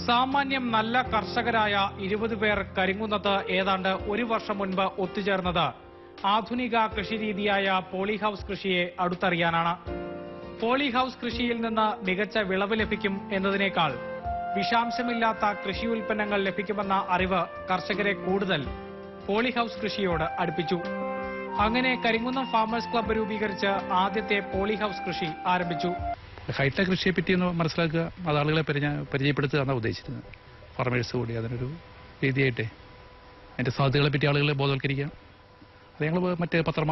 സാമാന്യം നല്ല കർഷകരായ ഇരുപത് പേർ കരിങ്കുന്നത്ത് ഏതാണ്ട് ഒരു വർഷം മുൻപ് ഒത്തുചേർന്നത് ആധുനിക കൃഷിരീതിയായ പോളി ഹൌസ് കൃഷിയെ അടുത്തറിയാനാണ് പോളി ഹൌസ് കൃഷിയിൽ നിന്ന് മികച്ച വിളവ് ലഭിക്കും എന്നതിനേക്കാൾ വിഷാംശമില്ലാത്ത കൃഷി ഉൽപ്പന്നങ്ങൾ ലഭിക്കുമെന്ന അറിവ് കർഷകരെ കൂടുതൽ പോളി ഹൌസ് കൃഷിയോട് അടുപ്പിച്ചു അങ്ങനെ കരിങ്കുന്നം ഫാമേഴ്സ് ക്ലബ്ബ് രൂപീകരിച്ച് ആദ്യത്തെ പോളി ഹൌസ് കൃഷി ആരംഭിച്ചു ഹൈടെക് കൃഷിയെ പറ്റി ഒന്ന് മനസ്സിലാക്കുക അത് ആളുകളെ പരിചയ- പരിചയപ്പെടുത്തുക എന്നാണ് ഉദ്ദേശിച്ചിരുന്നത് ഫാർമേഴ്സ് കൂടി അതിനൊരു രീതിയായിട്ടേ അതിൻ്റെ സാധ്യതകളെ പറ്റി ആളുകളെ ബോധവൽക്കരിക്കാം അത് ഞങ്ങൾ മറ്റ് പത്രമാ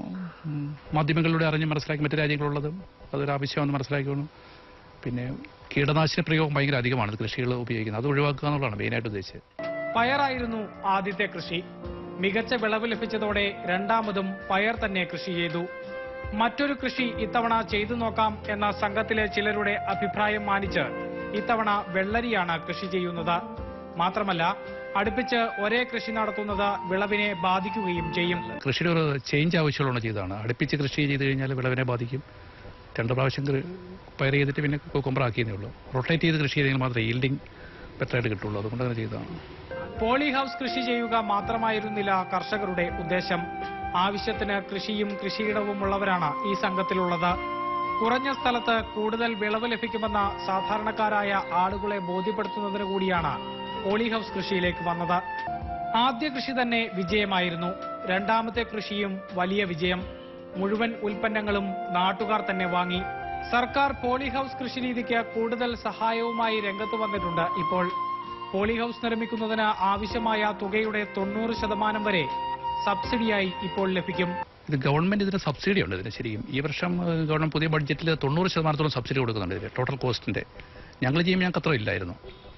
ഉം, മാധ്യമങ്ങളിലൂടെ അറിഞ്ഞ് മനസ്സിലാക്കി മറ്റു രാജ്യങ്ങളുള്ളതും അതൊരു ആവശ്യമാണെന്ന് മനസ്സിലാക്കിയോണം പിന്നെ കീടനാശിനി പ്രയോഗം ഭയങ്കര അധികമാണ് കൃഷികൾ ഉപയോഗിക്കുന്നത് അത് ഒഴിവാക്കുക എന്നുള്ളതാണ് മെയിനായിട്ട് ഉദ്ദേശിച്ചത് പയറായിരുന്നു ആദ്യത്തെ കൃഷി മികച്ച വിളവ് ലഭിച്ചതോടെ രണ്ടാമതും പയർ തന്നെ കൃഷി ചെയ്തു മറ്റൊരു കൃഷി ഇത്തവണ ചെയ്തു നോക്കാം എന്ന സംഘത്തിലെ ചിലരുടെ അഭിപ്രായം മാനിച്ച് ഇത്തവണ വെള്ളരിയാണ് കൃഷി ചെയ്യുന്നത് മാത്രമല്ല അടുപ്പിച്ച് ഒരേ കൃഷി നടത്തുന്നത് വിളവിനെ ബാധിക്കുകയും ചെയ്യും കൃഷിയുടെ ഒരു ചേഞ്ച് ആവശ്യമുള്ള ചെയ്തതാണ് അടുപ്പിച്ച് കൃഷി ചെയ്ത് കഴിഞ്ഞാൽ വിളവിനെ ബാധിക്കും രണ്ട് പ്രാവശ്യം കൃ- പയർ ചെയ്തിട്ട് പിന്നെ കുക്കുമ്പർ ആക്കിയതേ ഉള്ളൂ റൊട്ടേറ്റ് ചെയ്ത് കൃഷി ചെയ്തെങ്കിൽ മാത്രമേ ഈൽഡിങ് ബെറ്ററായിട്ട് കിട്ടുള്ളൂ അതുകൊണ്ട് അങ്ങനെ ചെയ്തതാണ് പോളി ഹൌസ് കൃഷി ചെയ്യുക മാത്രമായിരുന്നില്ല കർഷകരുടെ ഉദ്ദേശം ആവശ്യത്തിന് കൃഷിയും കൃഷിയിടവും ഉള്ളവരാണ് ഈ സംഘത്തിലുള്ളത് കുറഞ്ഞ സ്ഥലത്ത് കൂടുതൽ വിളവ് ലഭിക്കുമെന്ന സാധാരണക്കാരായ ആളുകളെ ബോധ്യപ്പെടുത്തുന്നതിന് കൂടിയാണ് പോളി ഹൌസ് കൃഷിയിലേക്ക് വന്നത് ആദ്യ കൃഷി തന്നെ വിജയമായിരുന്നു രണ്ടാമത്തെ കൃഷിയും വലിയ വിജയം മുഴുവൻ ഉൽപ്പന്നങ്ങളും നാട്ടുകാർ തന്നെ വാങ്ങി സർക്കാർ പോളി ഹൌസ് കൃഷിരീതിക്ക് കൂടുതൽ സഹായവുമായി രംഗത്ത് വന്നിട്ടുണ്ട് ഇപ്പോൾ പോളി ഹൌസ് നിർമ്മിക്കുന്നതിന് ആവശ്യമായ തുകയുടെ തൊണ്ണൂറ് ശതമാനം വരെ സബ്സിഡിയായി ഇപ്പോൾ ലഭിക്കും ഇത് ഗവൺമെന്റ് ഇതിന് സബ്സിഡി ഉണ്ട് ഇതിന് ശരിക്കും ഈ വർഷം ഏഹ്, ഗവൺമെന്റ് പുതിയ ബഡ്ജറ്റിൽ തൊണ്ണൂറ് ശതമാനത്തോളം സബ്സിഡി കൊടുക്കുന്നുണ്ട് ഇതിന് ടോട്ടൽ കോസ്റ്റിന്റെ ഞങ്ങൾ ചെയ്യുമ്പോൾ ഞങ്ങൾക്ക് അത്ര ഇല്ലായിരുന്നു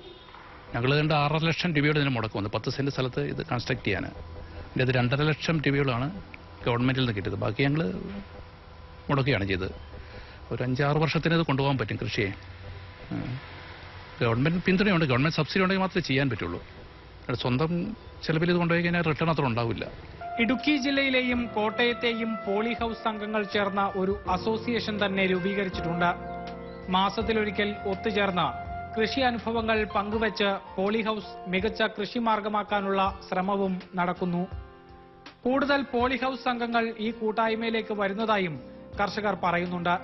ഞങ്ങൾ കണ്ട് ആറര ലക്ഷം രൂപയുടെ ഇതിന് മുടക്കം വന്നു പത്ത് സെന്റ് സ്ഥലത്ത് ഇത് കൺസ്ട്രക്ട് ചെയ്യാൻ ഇതിൻ്റെ അത് രണ്ടര ലക്ഷം രൂപയോളാണ് ഗവൺമെന്റിൽ നിന്ന് കിട്ടിയത് ബാക്കി ഞങ്ങൾ മുടക്കുകയാണ് ചെയ്തത് ഒരു അഞ്ചാറ് വർഷത്തിന് ഇത് കൊണ്ടുപോകാൻ പറ്റും കൃഷിയെ ഉം. ഗവൺമെന്റ് പിന്തുണയുണ്ട് ഗവൺമെന്റ് സബ്സിഡി ഉണ്ടെങ്കിൽ മാത്രമേ ചെയ്യാൻ പറ്റുള്ളൂ അല്ലാതെ സ്വന്തം ചെലവിൽ ഇത് കൊണ്ടുപോയി കഴിഞ്ഞാൽ റിട്ടേൺ അത്ര ഉണ്ടാവില്ല ഇടുക്കി ജില്ലയിലെയും കോട്ടയത്തെയും പോളി ഹൌസ് സംഘങ്ങൾ ചേർന്ന ഒരു അസോസിയേഷൻ തന്നെ രൂപീകരിച്ചിട്ടുണ്ട് മാസത്തിലൊരിക്കൽ ഒത്തുചേർന്ന് കൃഷി അനുഭവങ്ങൾ പങ്കുവച്ച് പോളി ഹൌസ് മികച്ച കൃഷി മാർഗമാക്കാനുള്ള ശ്രമവും നടക്കുന്നു കൂടുതൽ പോളി ഹൌസ് സംഘങ്ങൾ ഈ കൂട്ടായ്മയിലേക്ക് വരുന്നതായും കർഷകർ പറയുന്നുണ്ട്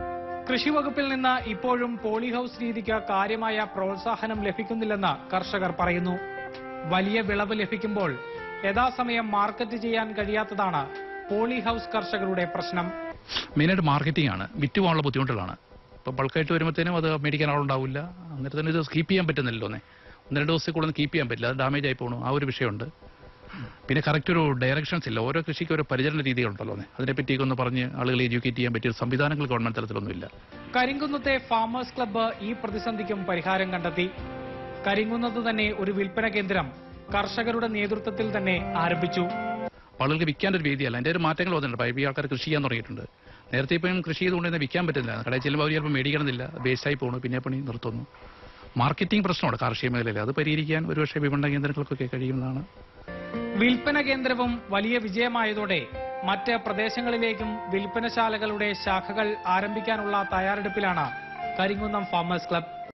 കൃഷി വകുപ്പിൽ നിന്ന് ഇപ്പോഴും പോളി ഹൌസ് രീതിക്ക് കാര്യമായ പ്രോത്സാഹനം ലഭിക്കുന്നില്ലെന്ന് കർഷകർ പറയുന്നു വലിയ വിളവ് ലഭിക്കുമ്പോൾ യഥാസമയം മാർക്കറ്റ് ചെയ്യാൻ കഴിയാത്തതാണ് പോളി ഹൌസ് കർഷകരുടെ പ്രശ്നം മെയിനായിട്ട് മാർക്കറ്റിംഗ് ആണ് വിറ്റ് പോകാനുള്ള ബുദ്ധിമുട്ടുകളാണ് ഇപ്പോൾ ബൾക്കായിട്ട് വരുമ്പോഴത്തേനും അത് മേടിക്കാൻ ആളുണ്ടാവില്ല അന്നേരം തന്നെ ഇത് കീപ്പ് ചെയ്യാൻ പറ്റുന്നില്ലല്ലോ ഒന്നേ ഒന്ന് രണ്ട് ദിവസത്തിൽ കൂടുതൽ കീപ്പ് ചെയ്യാൻ പറ്റില്ല അത് ഡാമേജ് ആയി പോകണം ആ ഒരു വിഷയമുണ്ട് പിന്നെ കറക്റ്റ് ഒരു ഡയറക്ഷൻസ് ഇല്ല ഓരോ കൃഷിക്ക് ഓരോ പരിചരണ രീതികളുണ്ടല്ലോ ഒന്നേ അതിനെപ്പറ്റിയൊക്കെ ഒന്ന് പറഞ്ഞ് ആളുകളെ എഡ്യൂക്കേറ്റ് ചെയ്യാൻ പറ്റിയ സംവിധാനങ്ങൾ ഗവൺമെന്റ് തലത്തിലൊന്നുമില്ല കരിങ്കുന്നത്തെ ഫാമേഴ്സ് ക്ലബ്ബ് ഈ പ്രതിസന്ധിക്കും പരിഹാരം കണ്ടെത്തി കരിങ്കുന്നത്ത് തന്നെ ഒരു വിൽപ്പന കേന്ദ്രം കർഷകരുടെ നേതൃത്വത്തിൽ തന്നെ ആരംഭിച്ചു ആളുകൾക്ക് വിൽക്കാൻ ഒരു വേദിയല്ല അതിന്റെ ഒരു മാറ്റങ്ങൾ വന്നിട്ടുണ്ട് ഇപ്പോൾ ഈ ആൾക്കാർ കൃഷി ചെയ്യാൻ തുടങ്ങിയിട്ടുണ്ട് നേരത്തെ ഇപ്പം കൃഷി ചെയ്തുകൊണ്ട് തന്നെ വിൽക്കാൻ പറ്റുന്നില്ല കടയിൽ ചെല്ലുമ്പോൾ അവർ ചിലപ്പോൾ മേടിക്കണമെന്നില്ല വേസ്റ്റായി പോകണു പിന്നെ പണി നിർത്തുന്നു മാർക്കറ്റിംഗ് പ്രശ്നമാണ് കാർഷിക മേഖലയിൽ അത് പരിഹരിക്കാൻ ഒരുപക്ഷെ വിപണന കേന്ദ്രങ്ങൾക്കൊക്കെ കഴിയുമെന്നാണ് വിൽപ്പന കേന്ദ്രവും വലിയ വിജയമായതോടെ മറ്റ് പ്രദേശങ്ങളിലേക്കും വിൽപ്പനശാലകളുടെ ശാഖകൾ ആരംഭിക്കാനുള്ള തയ്യാറെടുപ്പിലാണ് കരിങ്കുന്നം ഫാമേഴ്സ് ക്ലബ്ബ്